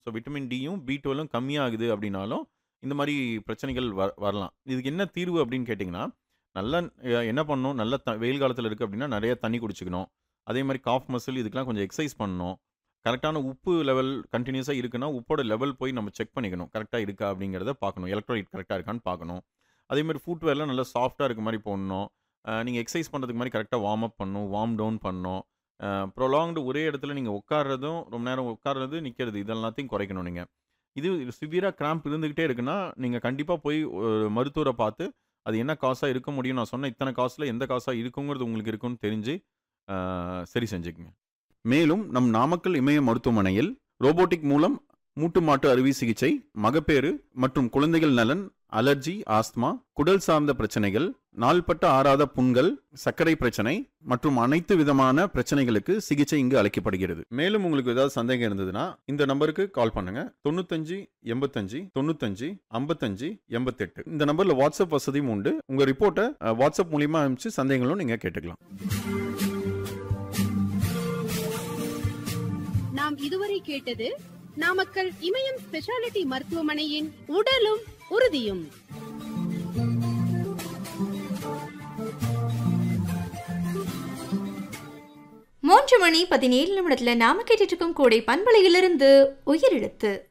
so vitamin டியும் B டுவெல்லும் கம்மியாகுது அப்படின்னாலும் இந்த மாதிரி பிரச்சனைகள் வ வரலாம் இதுக்கு என்ன தீர்வு அப்படின்னு கேட்டிங்கன்னா நல்லா அஹ், என்ன பண்ணணும் நல்ல த வெயில் காலத்தில் இருக்குது அப்படின்னா நிறைய தண்ணி குடிச்சுக்கணும் அதே மாதிரி காஃப் மசில் இதுக்கெலாம் கொஞ்சம் எக்ஸசைஸ் பண்ணணும் கரெக்டான உப்பு லெவல் கண்டினியூஸாக இருக்குன்னா உப்போட லெவல் போய் நம்ம செக் பண்ணிக்கணும் கரெக்டாக இருக்கா அப்படிங்கிறத பார்க்கணும் எலக்ட்ரோலைட் கரெக்டாக இருக்கான்னு பார்க்கணும் அதே மாதிரி ஃபுட்வேர்லாம் நல்லா சாஃப்டாக இருக்க மாதிரி போடணும் நீங்கள் எக்ஸசைஸ் பண்ணுறதுக்கு மாதிரி கரெக்டாக வார்ம் அப் பண்ணணும் வார்ம் டவுன் பண்ணணும் ப்ரொலாங்டு ஒரே இடத்துல நீங்கள் உட்கார்றதும் ரொம்ப நேரம் உட்கார்றது நிற்கிறது இதெல்லாத்தையும் குறைக்கணும் நீங்கள் இது சிவியராக கிராம்ப் இருந்துக்கிட்டே இருக்குன்னா நீங்கள் கண்டிப்பாக போய் ஒரு மருத்துவரை பார்த்து அது என்ன காசாக இருக்க முடியும் நான் சொன்ன இத்தனை காசில் எந்த காசாக இருக்குங்கிறது உங்களுக்கு இருக்குன்னு தெரிஞ்சு அஹ், சரி செஞ்சுக்குங்க மேலும் நம் நாமக்கல் இமய மருத்துவமனையில் ரோபோட்டிக் மூலம் மூட்டு மாட்டு அறுவை சிகிச்சை மகப்பேறு மற்றும் குழந்தைகள் நலன் அலர்ஜி ஆஸ்துமா குடல் சார்ந்த பிரச்சனைகள் நாள்பட்ட ஆறாத புண்கள் சர்க்கரை பிரச்சனை மற்றும் அனைத்து விதமான பிரச்சனைகளுக்கு சிகிச்சை இங்கு அளிக்கப்படுகிறது மேலும் உங்களுக்கு ஏதாவது சந்தேகம் இருந்ததுன்னா இந்த நம்பருக்கு கால் பண்ணுங்க தொண்ணூத்தஞ்சு எண்பத்தஞ்சு தொண்ணூத்தஞ்சு ஐம்பத்தஞ்சு எண்பத்தெட்டு இந்த நம்பர்ல வாட்ஸ்அப் வசதியும் உண்டு உங்க ரிப்போர்ட்டை அஹ், வாட்ஸ்அப் மூலியமா அனுப்பிச்சு சந்தேகங்களும் நீங்க கேட்டுக்கலாம் நாம் இதுவரை கேட்டது நாமக்கல் இமயம் ஸ்பெஷாலிட்டி மருத்துவமனையின் உடலும் உறுதியும் மூன்று மணி பதினேழு நிமிடத்துல நாம கேட்டுட்டு இருக்கும் கூடை பண்பலையிலிருந்து உயிரெழுத்து